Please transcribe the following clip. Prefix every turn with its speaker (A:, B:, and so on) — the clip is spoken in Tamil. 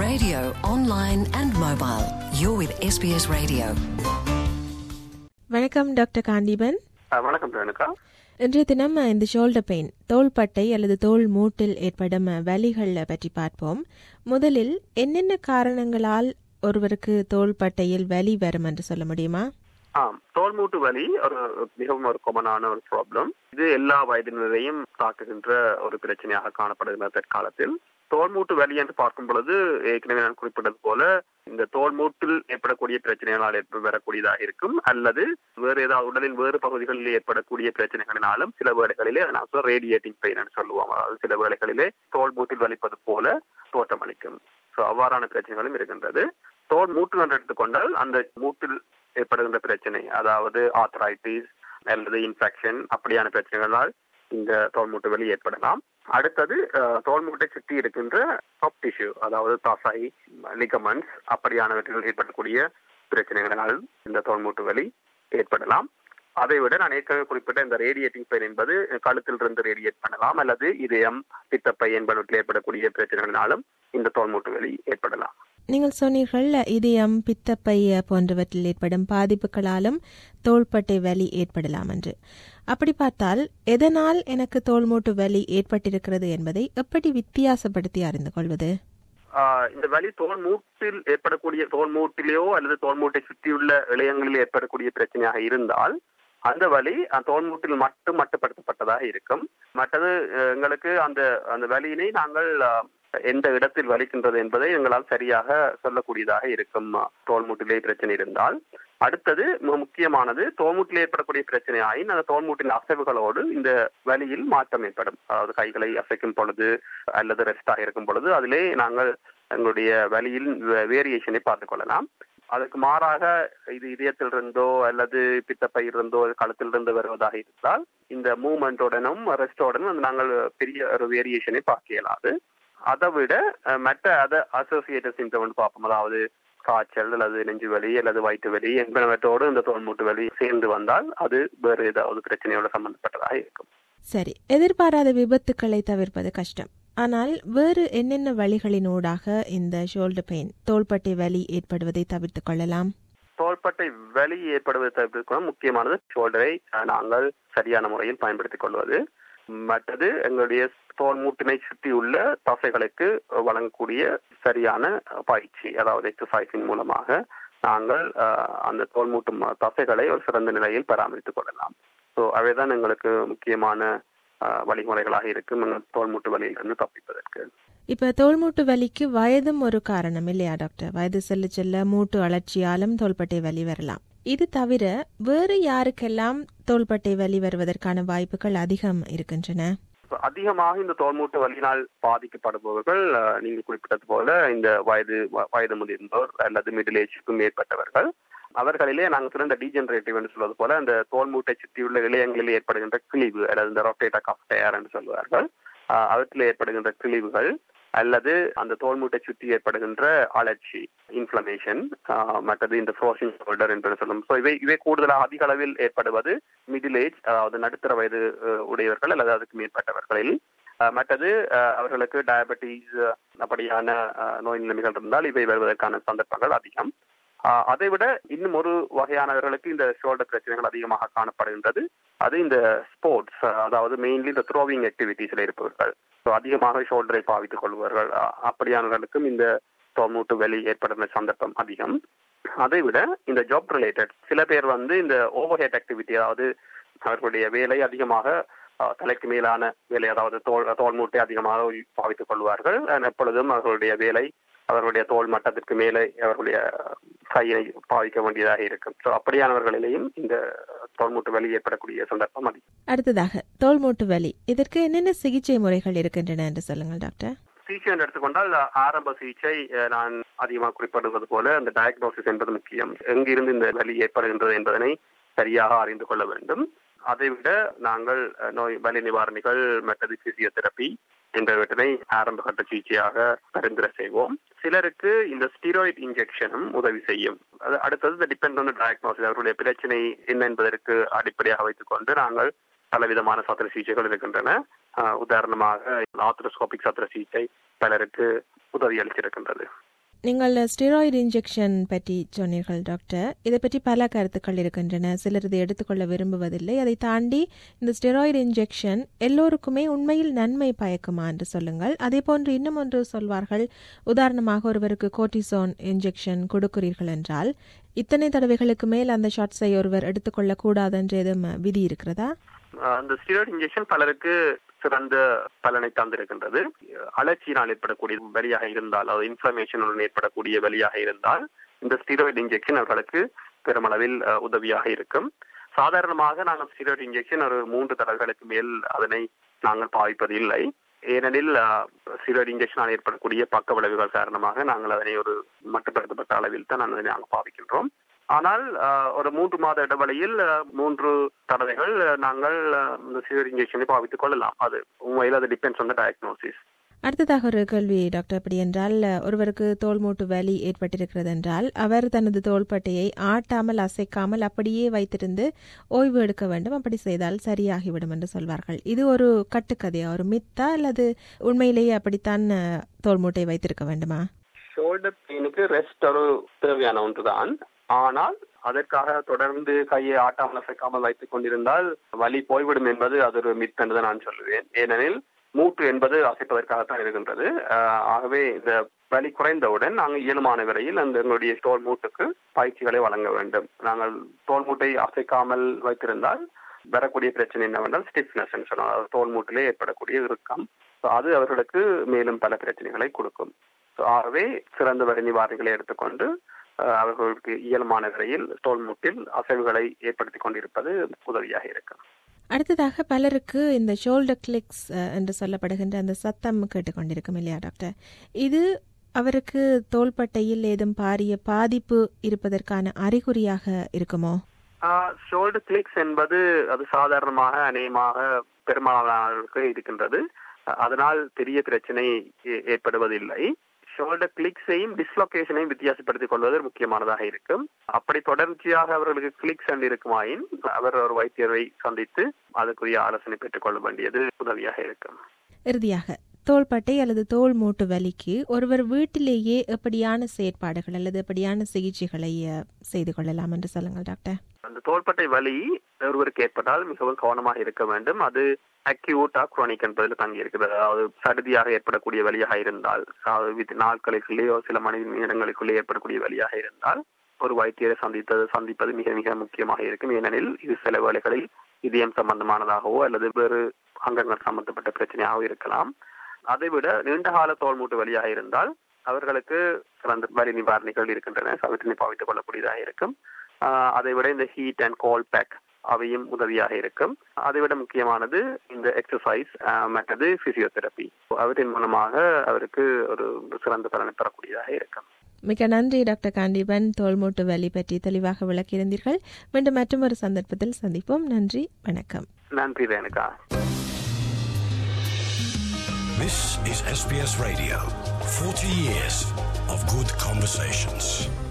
A: radio, online and mobile. You're with SBS Radio.
B: வணக்கம் டாக்டர் காண்டிபன்
C: அஹ் வணக்கம் ரேணுகா
B: இன்றைய தினம் இந்த ஷோல்டர் பெயின் தோள்பட்டை அல்லது தோள் மூட்டில் ஏற்படும் வலிகள் பற்றி பார்ப்போம் முதலில் என்னென்ன காரணங்களால் ஒருவருக்கு தோள்பட்டையில் வலி வரும் என்று சொல்ல முடியுமா
C: ஆம் தோல்மூட்டு வலி ஒரு மிகவும் ஒரு கொமனான ஒரு ப்ராப்ளம் இது எல்லா வயதினரையும் தாக்குகின்ற ஒரு பிரச்சனையாக காணப்படுகிறது தற்காலத்தில் தோல்மூட்டு வலி என்று பார்க்கும் பொழுது ஏற்கனவே நான் குறிப்பிட்டது போல இந்த தோல்மூட்டில் ஏற்படக்கூடிய பிரச்சனைகளால் ஏற்ப வரக்கூடியதாக இருக்கும் அல்லது வேறு ஏதாவது உடலின் வேறு பகுதிகளில் ஏற்படக்கூடிய பிரச்சனைகளினாலும் சில வேளைகளிலே நான் ரேடியேட்டிங் பெயின் சொல்லுவோம் அதாவது சில வேளைகளிலே தோல்மூட்டில் வலிப்பது போல தோற்றமளிக்கும் ஸோ அவ்வாறான பிரச்சனைகளும் இருக்கின்றது தோல் மூட்டு என்று எடுத்துக்கொண்டால் அந்த மூட்டில் ஏற்படுகின்ற பிரச்சனை அதாவது ஆத்ரைட்டிஸ் அல்லது இன்ஃபெக்ஷன் அப்படியான பிரச்சனைகளால் இந்த தோல்மூட்டு வலி ஏற்படலாம் அடுத்தது அஹ், தோல்மூட்டை சுற்றி இருக்கின்ற சாஃப்ட் டிஷ்யூ அதாவது தசை லிகமன்ஸ் அப்படியானவற்றில் ஏற்படக்கூடிய பிரச்சனைகளால் இந்த தோல்மூட்டு வலி ஏற்படலாம் அதை விட நான் ஏற்கனவே குறிப்பிட்ட இந்த ரேடியேட்டிங் பெயின் என்பது கழுத்தில் இருந்து ரேடியேட் பண்ணலாம் அல்லது இதயம் பித்தப்பை என்பவற்றில் ஏற்படக்கூடிய பிரச்சனைகளினாலும் இந்த தோல்மூட்டு வலி ஏற்படலாம்
B: நீங்கள் சொன்னீர்கள் இதயம் பித்தப்பை போன்றவற்றில் ஏற்படும் பாதிப்புகளாலும் தோள்பட்டை வலி ஏற்படலாம் என்று அப்படி பார்த்தால் எதனால் எனக்கு தோள்மூட்டு வலி ஏற்பட்டிருக்கிறது என்பதை எப்படி வித்தியாசப்படுத்தி அறிந்து கொள்வது
C: ஆஹ் இந்த வலி தோல் மூட்டில் ஏற்படக்கூடிய தோல் மூட்டிலேயோ அல்லது தோல் மூட்டை சுற்றியுள்ள இளையங்களில் ஏற்படக்கூடிய பிரச்சனையாக இருந்தால் அந்த வலி அஹ், தோல் மூட்டில் மட்டும் மட்டுப்படுத்தப்பட்டதாக இருக்கும் மற்றது அஹ், எங்களுக்கு அந்த அந்த வலியினை நாங்கள் அஹ், எந்த இடத்தில் வலிக்கின்றது என்பதை எங்களால் சரியாக சொல்லக்கூடியதாக இருக்கும் அஹ், தோல் மூட்டிலே பிரச்சனை இருந்தால் அடுத்தது மிக முக்கியமானது தோல்மூட்டில் ஏற்படக்கூடிய பிரச்சனை ஆயின் அந்த தோல்மூட்டின் அசைவுகளோடு இந்த வலியில் மாற்றம் ஏற்படும் அதாவது கைகளை அசைக்கும் பொழுது அல்லது ரெஸ்டாக இருக்கும் பொழுது அதிலே நாங்கள் எங்களுடைய வலியில் வேரியேஷனை பார்த்துக் கொள்ளலாம் அதுக்கு மாறாக இது இதயத்திலிருந்தோ அல்லது பித்தப்பையிலிருந்தோ கழுத்திலிருந்து வருவதாக இருந்தால் இந்த மூமெண்டோடனும் ரெஸ்டோடனும் நாங்கள் பெரிய ஒரு வேரியேஷனை பார்க்க இயலாது அதை விட அஹ், மற்ற அதை அசோசியேட்டட் சிம்டம் பார்ப்போம் அதாவது காய்ச்சல் அல்லது நெஞ்சு வலி அல்லது வயிற்று வலி என்பனவற்றோடு இந்த தோல்மூட்டு வலி சேர்ந்து வந்தால் அது வேறு ஏதாவது பிரச்சனையோட சம்பந்தப்பட்டதாக இருக்கும்
B: சரி எதிர்பாராத விபத்துக்களை தவிர்ப்பது கஷ்டம் ஆனால் வேறு என்னென்ன வழிகளினூடாக இந்த ஷோல்டர் பெயின் தோள்பட்டை வலி ஏற்படுவதை தவிர்த்துக் கொள்ளலாம்
C: தோள்பட்டை வலி ஏற்படுவதை தவிர்க்க முக்கியமானது ஷோல்டரை அஹ், நாங்கள் சரியான முறையில் பயன்படுத்திக் கொள்வது மற்றது எங்களுடைய தோல் மூட்டினை சுற்றியுள்ள தசைகளுக்கு வழங்கக்கூடிய சரியான பயிற்சி அதாவது எக்ஸசைஸின் மூலமாக நாங்கள் அஹ், அந்த தோல் மூட்டு ம- தசைகளை ஒரு சிறந்த நிலையில் பராமரித்துக் கொள்ளலாம் ஸோ அவைதான் எங்களுக்கு முக்கியமான அஹ், வழிமுறைகளாக இருக்கும் இந்த தோல் மூட்டு வலியிலிருந்து தப்பிப்பதற்கு
B: இப்ப தோள்மூட்டு வலிக்கு வயதும் ஒரு காரணம் இல்லையா டாக்டர் வயது செல்ல செல்ல மூட்டு அழற்சியாலும் தோள்பட்டை வலி வரலாம் இது தவிர வேறு யாருக்கெல்லாம் தோள்பட்டை வலி வருவதற்கான வாய்ப்புகள் அதிகம் இருக்கின்றன
C: இப்ப அதிகமாக இந்த தோல்மூட்டு வலியினால் பாதிக்கப்படுபவர்கள் அஹ், நீங்க குறிப்பிட்டது போல இந்த வயது வ- வயது முதிர்ந்தோர் அல்லது மிடில் ஏஜுக்கும் மேற்பட்டவர்கள் அவர்களிலே நாங்கள் சொன்ன இந்த டீஜெனரேட்டிவ் என்று சொல்வது போல அந்த தோல்மூட்டை சுற்றியுள்ள இளையங்களில் ஏற்படுகின்ற கிழிவு அல்லது இந்த ரொட்டேட்டா கஃப்டேர் என்று சொல்வார்கள் அஹ், அவற்றில் ஏற்படுகின்ற கிழிவுகள் அல்லது அந்த தோல்மூட்டை சுற்றி ஏற்படுகின்ற அலர்ச்சி இன்ஃபிளமேஷன் மற்றது இந்த ஃப்ரோஷன் ஷோல்டர் என்று சொல்லும் ஸோ இவை இவை கூடுதலாக அதிக அளவில் ஏற்படுவது மிடில் ஏஜ் அதாவது நடுத்தர வயது அஹ், உடையவர்கள் அல்லது அதுக்கு மேற்பட்டவர்களில் அஹ், மற்றது அஹ், அவர்களுக்கு டயபெட்டிஸ் அப்படியான அஹ், நோய் நிலைமைகள் இருந்தால் இவை வருவதற்கான சந்தர்ப்பங்கள் அதிகம் அஹ், அதை விட இன்னும் ஒரு வகையானவர்களுக்கு இந்த ஷோல்டர் பிரச்சனைகள் அதிகமாக காணப்படுகின்றது அது இந்த ஸ்போர்ட்ஸ் அதாவது மெயின்லி இந்த த்ரோவிங் ஆக்டிவிட்டீஸ்ல இருப்பவர்கள் ஸோ அதிகமாக ஷோல்டரை பாவித்துக் கொள்வார்கள் அ- அப்படியானவர்களுக்கும் இந்த தோல்மூட்டு வலி ஏற்படுகிற சந்தர்ப்பம் அதிகம் அதை விட இந்த ஜாப் ரிலேட்டட் சில பேர் வந்து இந்த ஓவர் ஹெட் ஆக்டிவிட்டி அதாவது அவர்களுடைய வேலை அதிகமாக அ, தலைக்கு மேலான வேலை அதாவது தோல் தோல்மூட்டை அதிகமாக பாவித்துக் கொள்வார்கள் அஹ் எப்பொழுதும் அவர்களுடைய வேலை அவர்களுடைய தோல் மட்டத்திற்கு மேலே அவர்களுடைய கையை பாவிக்க வேண்டியதாக இருக்கும் ஸோ அப்படியானவர்களிலேயும் இந்த தோல்மூட்டு வலி ஏற்படக்கூடிய சந்தர்ப்பம் அதிகம்
B: அடுத்ததாக தோள்மூட்டு வலி இதற்கு என்னென்ன சிகிச்சை முறைகள் இருக்கின்றன என்று சொல்லுங்கள் டாக்டர்
C: சிகிச்சை என்று எடுத்துக்கொண்டால் ஆரம்ப சிகிச்சை அஹ், நான் அதிகமாக குறிப்பிடுவது போல அந்த டயக்னோசிஸ் என்பது முக்கியம் எங்கிருந்து இந்த வலி ஏற்படுகின்றது என்பதனை சரியாக அறிந்து கொள்ள வேண்டும் அதைவிட நாங்கள் அஹ், நோய் வலி நிவாரணிகள் மற்றது பிசியோதெரப்பி என்பவற்றினை ஆரம்ப கட்ட சிகிச்சையாக பரிந்துரை செய்வோம் சிலருக்கு இந்த ஸ்டீராய்ட் இன்ஜெக்ஷனும் உதவி செய்யும் அது அடுத்தது டிபெண்ட் ஆன் டயக்னோசிஸ் அவர்களுடைய பிரச்சனை என்ன என்பதற்கு அடிப்படையாக வைத்துக்கொண்டு நாங்கள் பலவிதமான சத்திர சிகிச்சைகள் இருக்கின்றன ஆஹ் உதாரணமாக ஆத்ரோஸ்கோபிக் சத்திர சிகிச்சை பலருக்கு உதவி அளித்திருக்கின்றது
B: நீங்கள் ஸ்டெராய்டு இன்ஜெக்ஷன் பற்றி சொன்னீர்கள் டாக்டர் இதை பற்றி பல கருத்துக்கள் இருக்கின்றன சிலர் இதை எடுத்துக்கொள்ள விரும்புவதில்லை அதை தாண்டி இந்த ஸ்டெராய்டு இன்ஜெக்ஷன் எல்லோருக்குமே உண்மையில் நன்மை பயக்குமா என்று சொல்லுங்கள் அதே போன்று இன்னும் ஒன்று சொல்வார்கள் உதாரணமாக ஒருவருக்கு கோர்டிசோன் இன்ஜெக்ஷன் கொடுக்கிறீர்கள் என்றால் இத்தனை தடவைகளுக்கு மேல் அந்த ஷாட்ஸை ஒருவர் எடுத்துக்கொள்ள கூடாது என்று எதுவும் விதி இருக்கிறதா
C: அந்த ஸ்டீராய்டு இன்ஜெக்ஷன் பலருக்கு சிறந்த பலனை தந்திருக்கின்றது அலர்ச்சியினால் ஏற்படக்கூடிய வலியாக இருந்தால் அதாவது இன்ஃபிளமேஷனுடன் ஏற்படக்கூடிய வலியாக இருந்தால் இந்த ஸ்டீராய்டு இன்ஜெக்ஷன் அவர்களுக்கு பெருமளவில் உதவியாக இருக்கும் சாதாரணமாக நாங்கள் ஸ்டீராய்டு இன்ஜெக்ஷன் ஒரு மூன்று தடவைகளுக்கு மேல் அதனை நாங்கள் பாவிப்பது இல்லை ஏனெனில் ஸ்டீராய்டு இன்ஜெக்ஷனால் ஏற்படக்கூடிய பக்க விளைவுகள் காரணமாக நாங்கள் அதனை ஒரு மட்டுப்படுத்தப்பட்ட அளவில் தான் அதனை நாங்கள் பாவிக்கின்றோம் ஆனால் ஒரு மூன்று மாத இடைவெளியில் மூன்று தடவைகள் நாங்கள் இந்த சிவியர் இன்ஜெக்ஷனை பாவித்துக் கொள்ளலாம் அது உண்மையில் அது டிபெண்ட்ஸ் ஆன் த டயக்னோசிஸ்
B: அடுத்ததாக ஒரு கேள்வி டாக்டர் அப்படி என்றால் ஒருவருக்கு தோல் மூட்டு வலி ஏற்பட்டிருக்கிறது என்றால் அவர் தனது தோள்பட்டையை ஆட்டாமல் அசைக்காமல் அப்படியே வைத்திருந்து ஓய்வு எடுக்க வேண்டும் அப்படி செய்தால் சரியாகிவிடும் என்று சொல்வார்கள் இது ஒரு கட்டுக்கதையா ஒரு மித்தா அல்லது உண்மையிலேயே அப்படித்தான் தோல் மூட்டை வைத்திருக்க வேண்டுமா
C: ஷோல்டர் பெயினுக்கு ரெஸ்ட் ஒரு தேவையான ஒன்றுதான் ஆனால் அதற்காக தொடர்ந்து கையை ஆட்டாமல் அசைக்காமல் வைத்துக் கொண்டிருந்தால் வலி போய்விடும் என்பது அது ஒரு மித் என்று நான் சொல்லுவேன் ஏனெனில் மூட்டு என்பது அசைப்பதற்காகத்தான் இருக்கின்றது ஆகவே இந்த வலி குறைந்தவுடன் நாங்கள் இயலுமான விலையில் அந்த எங்களுடைய தோல் மூட்டுக்கு பயிற்சிகளை வழங்க வேண்டும் நாங்கள் தோல் மூட்டை அசைக்காமல் வைத்திருந்தால் வரக்கூடிய பிரச்சனை என்னவென்றால் ஸ்டிஃப்னஸ் சொல்லலாம் தோல் மூட்டிலே ஏற்படக்கூடிய இறுக்கம் அது அவர்களுக்கு மேலும் பல பிரச்சனைகளை கொடுக்கும் ஆகவே சிறந்த வரி நிவாரணிகளை எடுத்துக்கொண்டு அவர்களுக்கு இயல்பான விலையில் தோல் மூட்டில் அசைவுகளை ஏற்படுத்தி கொண்டிருப்பது உதவியாக இருக்கும்
B: அடுத்ததாக பலருக்கு இந்த ஷோல்டர் கிளிக்ஸ் என்று சொல்லப்படுகின்ற அந்த சத்தம் கேட்டுக்கொண்டிருக்கும் இல்லையா டாக்டர் இது அவருக்கு தோள்பட்டையில் ஏதும் பாரிய பாதிப்பு இருப்பதற்கான அறிகுறியாக இருக்குமோ
C: ஷோல்டர் கிளிக்ஸ் என்பது அது சாதாரணமாக அநேகமாக பெரும்பாலானவர்களுக்கு இருக்கின்றது அதனால் பெரிய பிரச்சனை ஏற்படுவதில்லை ஷோல்டர் கிளிக்ஸையும் டிஸ்லொகேஷனையும் வித்தியாசப்படுத்திக் கொள்வது முக்கியமானதாக இருக்கும் அப்படி தொடர்ச்சியாக அவர்களுக்கு கிளிக்ஸ் அண்ட் இருக்குமாயின் அவர் ஒரு வைத்தியரை சந்தித்து அதுக்குரிய ஆலோசனை பெற்றுக் கொள்ள வேண்டியது உதவியாக இருக்கும்
B: இறுதியாக தோள்பட்டை அல்லது தோல் மூட்டு வலிக்கு ஒருவர் வீட்டிலேயே எப்படியான செயற்பாடுகள் அல்லது எப்படியான சிகிச்சைகளை செய்து கொள்ளலாம் என்று சொல்லுங்கள் டாக்டர்
C: அந்த தோள்பட்டை வலி ஒருவருக்கு ஏற்பட்டால் மிகவும் கவனமாக இருக்க வேண்டும் அது அக்யூட்டா குரோனிக் என்பதில் தங்கி இருக்குது அதாவது சடுதியாக ஏற்படக்கூடிய வழியாக இருந்தால் நாட்களுக்குள்ளேயோ சில மணி நேரங்களுக்குள்ளே ஏற்படக்கூடிய வழியாக இருந்தால் ஒரு வைத்தியரை சந்தித்தது சந்திப்பது மிக மிக முக்கியமாக இருக்கும் ஏனெனில் இது சில வேலைகளில் இதயம் சம்பந்தமானதாகவோ அல்லது வேறு அங்கங்கள் சம்பந்தப்பட்ட பிரச்சனையாகவோ இருக்கலாம் அதைவிட நீண்டகால தோல்மூட்டு வழியாக இருந்தால் அவர்களுக்கு சிறந்த வலி நிவாரணிகள் இருக்கின்றன அவற்றினை பாவித்துக் கொள்ளக்கூடியதாக இருக்கும் அதை விட இந்த ஹீட் அண்ட் கோல் பேக் அவையும் உதவியாக இருக்கும் அதைவிட முக்கியமானது இந்த எக்ஸசைஸ் மற்றது பிசியோதெரப்பி அவற்றின் மூலமாக அவருக்கு ஒரு சிறந்த பலனை பெறக்கூடியதாக இருக்கும்
B: மிக நன்றி டாக்டர் காண்டிபன் தோல்மூட்டு வலி பற்றி தெளிவாக விளக்கியிருந்தீர்கள் மீண்டும் மற்றும் ஒரு சந்தர்ப்பத்தில் சந்திப்போம் நன்றி வணக்கம்
C: நன்றி Renuka
D: This is SBS Radio. 40 years of good conversations.